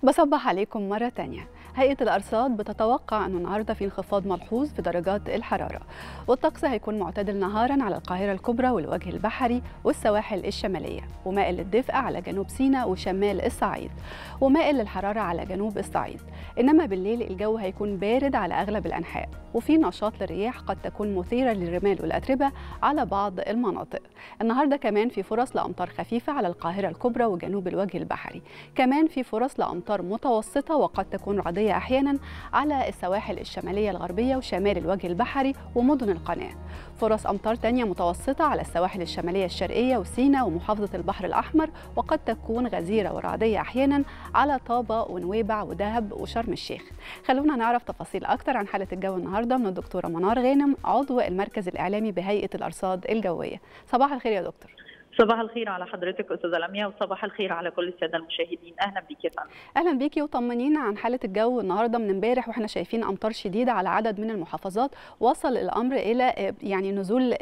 بصبح عليكم مرة تانية هيئة الأرصاد بتتوقع أنه النهاردة في انخفاض ملحوظ في درجات الحرارة والطقس هيكون معتدل نهارا على القاهرة الكبرى والوجه البحري والسواحل الشمالية ومائل للدفء على جنوب سيناء وشمال الصعيد ومائل للحرارة على جنوب الصعيد إنما بالليل الجو هيكون بارد على أغلب الأنحاء وفي نشاط للرياح قد تكون مثيرة للرمال والأتربة على بعض المناطق النهاردة كمان في فرص لأمطار خفيفة على القاهرة الكبرى وجنوب الوجه البحري كمان في فرص لأمطار متوسطة وقد تكون رعدية أحيانا على السواحل الشمالية الغربية وشمال الوجه البحري ومدن القناة فرص أمطار تانية متوسطة على السواحل الشمالية الشرقية وسيناء ومحافظة البحر الأحمر وقد تكون غزيرة ورعدية أحيانا على طابة ونويبع ودهب وشرم الشيخ خلونا نعرف تفاصيل أكتر عن حالة الجو النهاردة من الدكتورة منار غانم عضو المركز الإعلامي بهيئة الأرصاد الجوية صباح الخير يا دكتور صباح الخير على حضرتك استاذه لميا وصباح الخير على كل الساده المشاهدين اهلا بيك يا فندم اهلا بيكي وطمنينا عن حاله الجو النهارده من امبارح واحنا شايفين امطار شديده على عدد من المحافظات وصل الامر الى يعني نزول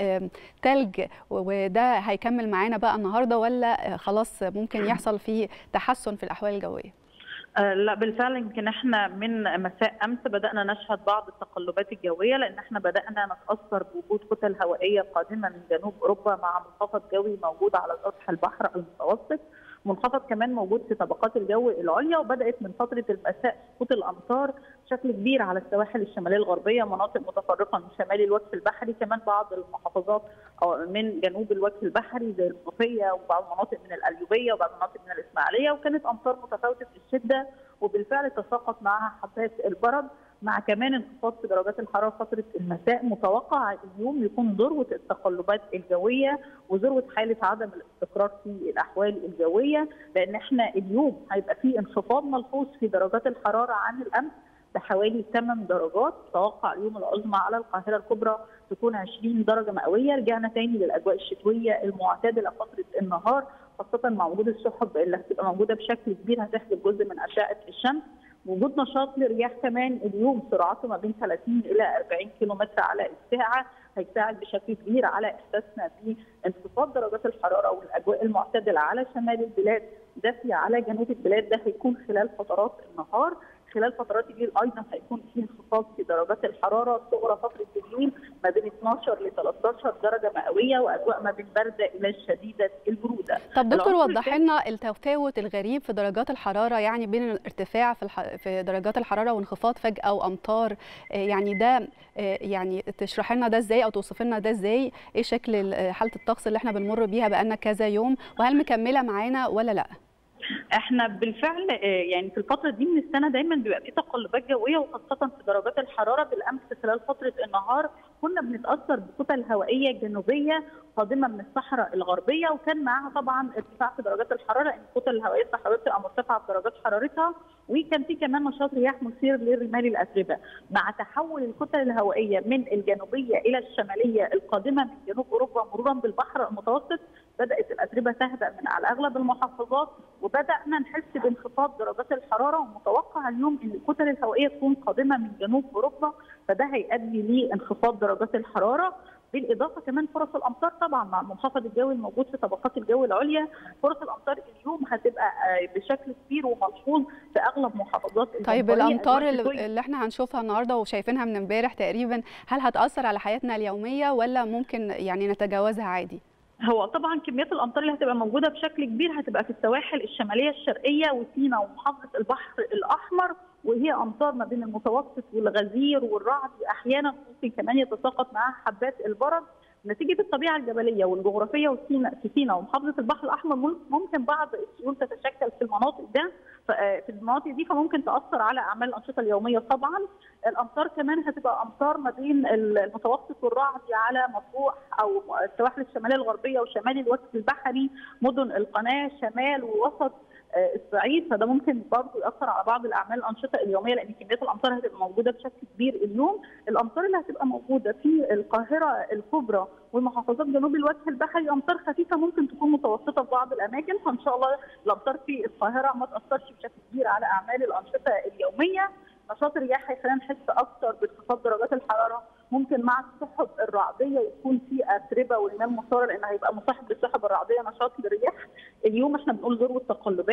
ثلج وده هيكمل معانا بقى النهارده ولا خلاص ممكن يحصل فيه تحسن في الاحوال الجويه لا بالفعل يمكن احنا من مساء امس بدانا نشهد بعض التقلبات الجويه لان احنا بدانا نتاثر بوجود كتل هوائيه قادمه من جنوب اوروبا مع منخفض جوي موجود على سطح البحر المتوسط منخفض كمان موجود في طبقات الجو العليا وبدات من فتره المساء سقوط الامطار بشكل كبير على السواحل الشماليه الغربيه مناطق متفرقه من شمال الوجه البحري كمان بعض المحافظات من جنوب الوجه البحري زي المنوفيه وبعض المناطق من القليوبيه وبعض المناطق من الاسماعيليه وكانت امطار متفاوته في الشده وبالفعل تساقط معها حبات البرد مع كمان انخفاض في درجات الحراره فتره المساء متوقع اليوم يكون ذروه التقلبات الجويه وذروه حاله عدم الاستقرار في الاحوال الجويه لان احنا اليوم هيبقى في انخفاض ملحوظ في درجات الحراره عن الامس بحوالي 8 درجات توقع اليوم العظمى على القاهره الكبرى تكون 20 درجه مئويه رجعنا تاني للاجواء الشتويه المعتدله فتره النهار خاصه مع وجود السحب اللي هتبقى موجوده بشكل كبير هتحجب جزء من اشعه الشمس وجود نشاط للرياح كمان اليوم سرعته ما بين 30 الى 40 كيلو متر على الساعه هيساعد بشكل كبير على احساسنا بانخفاض درجات الحراره والاجواء المعتدله على شمال البلاد دافيه على جنوب البلاد ده هيكون خلال فترات النهار خلال فترات الليل ايضا هيكون في انخفاض في درجات الحراره الصغرى فتره الليل ما بين 12 ل 13 درجه مئويه واجواء ما بين بارده الى شديده البروده. طب دكتور وضح لنا التفاوت الغريب في درجات الحراره يعني بين الارتفاع في الح... في درجات الحراره وانخفاض فجاه وامطار يعني ده يعني تشرح لنا ده ازاي او توصف لنا ده ازاي؟ ايه شكل حاله الطقس اللي احنا بنمر بيها بقالنا كذا يوم وهل مكمله معانا ولا لا؟ احنا بالفعل يعني في الفتره دي من السنه دايما بيبقى في تقلبات جويه وخاصه في درجات الحراره بالامس خلال فتره النهار كنا بنتاثر بكتل هوائيه جنوبيه قادمه من الصحراء الغربيه وكان معاها طبعا ارتفاع في درجات الحراره لان الكتل الهوائيه الصحراويه بتبقى مرتفعه في درجات حرارتها وكان في كمان نشاط رياح مثير للرمال الاتربه مع تحول الكتل الهوائيه من الجنوبيه الى الشماليه القادمه من جنوب اوروبا مرورا بالبحر المتوسط بدات الاتربه تهدأ من على اغلب المحافظات وبدانا نحس بانخفاض درجات الحراره ومتوقع اليوم ان الكتل الهوائيه تكون قادمه من جنوب اوروبا فده هيؤدي لانخفاض درجات الحراره بالاضافه كمان فرص الامطار طبعا مع المنخفض الجوي الموجود في طبقات الجو العليا فرص الامطار اليوم هتبقى بشكل كبير وملحوظ في اغلب محافظات طيب الامطار اللي احنا هنشوفها النهارده وشايفينها من امبارح تقريبا هل هتاثر على حياتنا اليوميه ولا ممكن يعني نتجاوزها عادي؟ هو طبعا كميات الامطار اللي هتبقى موجوده بشكل كبير هتبقى في السواحل الشماليه الشرقيه وسيناء ومحافظه البحر الاحمر وهي امطار ما بين المتوسط والغزير والرعد احيانا ممكن كمان يتساقط معاها حبات البرد نتيجه الطبيعه الجبليه والجغرافيه وسينا في سيناء ومحافظه البحر الاحمر ممكن بعض السيول تتشكل في المناطق ده في المناطق دي فممكن تاثر على اعمال الانشطه اليوميه طبعا الامطار كمان هتبقى امطار ما بين المتوسط والرعد على مطروح او السواحل الشماليه الغربيه وشمال الوجه البحري مدن القناه شمال ووسط الصعيد فده ممكن برضه ياثر على بعض الاعمال الانشطه اليوميه لان كميات الامطار هتبقى موجوده بشكل كبير اليوم الامطار اللي هتبقى موجوده في القاهره الكبرى والمحافظات جنوب الوجه البحري امطار خفيفه ممكن تكون متوسطه في بعض الاماكن فان شاء الله الامطار في القاهره ما تاثرش بشكل كبير على اعمال الانشطه اليوميه نشاط الرياح هيخلينا نحس اكثر بانخفاض درجات الحراره ممكن مع السحب الرعديه يكون في اتربه ورمال مثاره لان هيبقى مصاحب للسحب الرعديه نشاط للرياح اليوم احنا بنقول ذروه تقلبات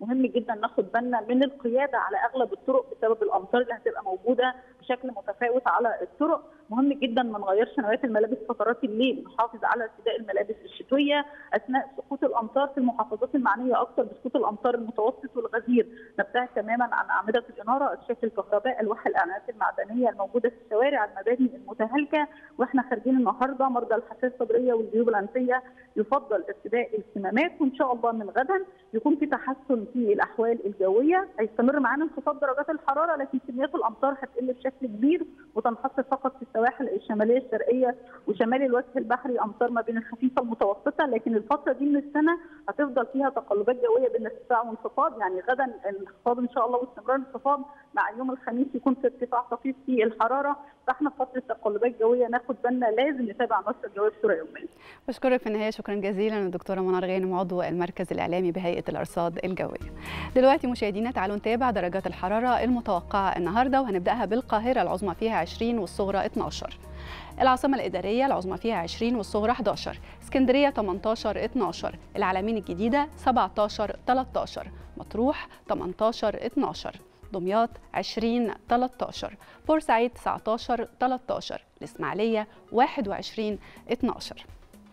مهم جدا ناخد بالنا من القياده على اغلب الطرق بسبب الامطار اللي هتبقى موجوده بشكل متفاوت على الطرق مهم جدا ما نغيرش نوعيه الملابس فترات الليل نحافظ على ارتداء الملابس الشتويه اثناء سقوط الامطار في المحافظات المعنيه اكثر بسقوط الامطار المتوسط والغزير نبتعد تماما عن اعمده الاناره اشكال الكهرباء الواح الاعلانات المعدنيه الموجوده في الشوارع المباني المتهالكه واحنا خارجين النهارده مرضى الحساسيه الصدريه والجيوب الانفيه يفضل ارتداء الكمامات وان شاء الله من غدا يكون في تحسن في الاحوال الجويه هيستمر معانا انخفاض درجات الحراره لكن كميات الامطار هتقل بشكل كبير وتنحصر فقط في السواحل الشماليه الشرقيه وشمال الوجه البحري امطار ما بين الخفيفه المتوسطه لكن الفتره دي من السنه هتفضل فيها تقلبات جويه بين ارتفاع وانخفاض يعني غدا الانخفاض ان شاء الله واستمرار الانخفاض مع يوم الخميس يكون في ارتفاع طفيف في الحراره فاحنا في فتره تقلبات جويه ناخد بالنا لازم نتابع النشره الجويه بصوره يوميه. بشكرك في النهايه شكرا جزيلا الدكتوره منار غانم عضو المركز الاعلامي بهيئه الارصاد الجويه. دلوقتي مشاهدينا تعالوا نتابع درجات الحراره المتوقعه النهارده وهنبداها بالقاهره العظمى فيها 20 والصغرى 12. العاصمة الإدارية العظمى فيها 20 والصغرى 11 اسكندرية 18 12 العلمين الجديدة 17 13 مطروح 18 12 دمياط 20 13 بورسعيد 19 13 الإسماعيلية 21 12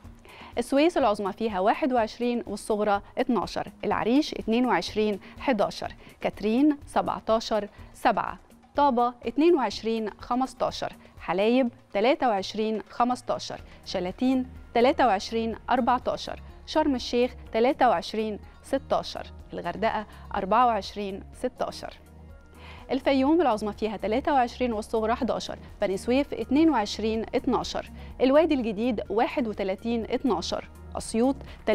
السويس العظمى فيها 21 والصغرى 12 العريش 22 11 كاترين 17 7 طابة 22 15 حلايب 23 15 شلاتين 23 14 شرم الشيخ 23 16 الغردقة 24 16 الفيوم العظمى فيها 23 والصغرى 11 بني سويف 22 12 الوادي الجديد 31 12 أسيوط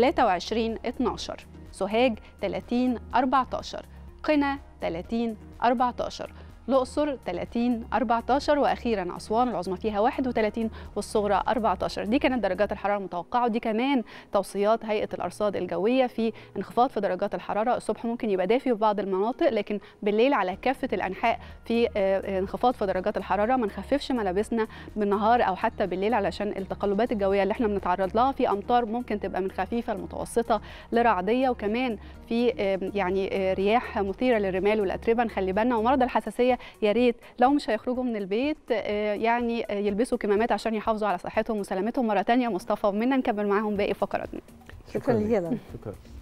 23 12 سوهاج 30 14 قنا 30 14 الأقصر 30 14 وأخيرا أسوان العظمى فيها 31 والصغرى 14 دي كانت درجات الحرارة المتوقعة ودي كمان توصيات هيئة الأرصاد الجوية في انخفاض في درجات الحرارة الصبح ممكن يبقى دافي في بعض المناطق لكن بالليل على كافة الأنحاء في انخفاض في درجات الحرارة ما نخففش ملابسنا بالنهار أو حتى بالليل علشان التقلبات الجوية اللي احنا بنتعرض لها في أمطار ممكن تبقى من خفيفة لمتوسطة لرعدية وكمان في يعني رياح مثيرة للرمال والأتربة نخلي بالنا ومرضى الحساسية يا ريت لو مش هيخرجوا من البيت يعني يلبسوا كمامات عشان يحافظوا على صحتهم وسلامتهم مره ثانيه مصطفى ومنى نكمل معاهم باقي فقراتنا شكرا لك شكرا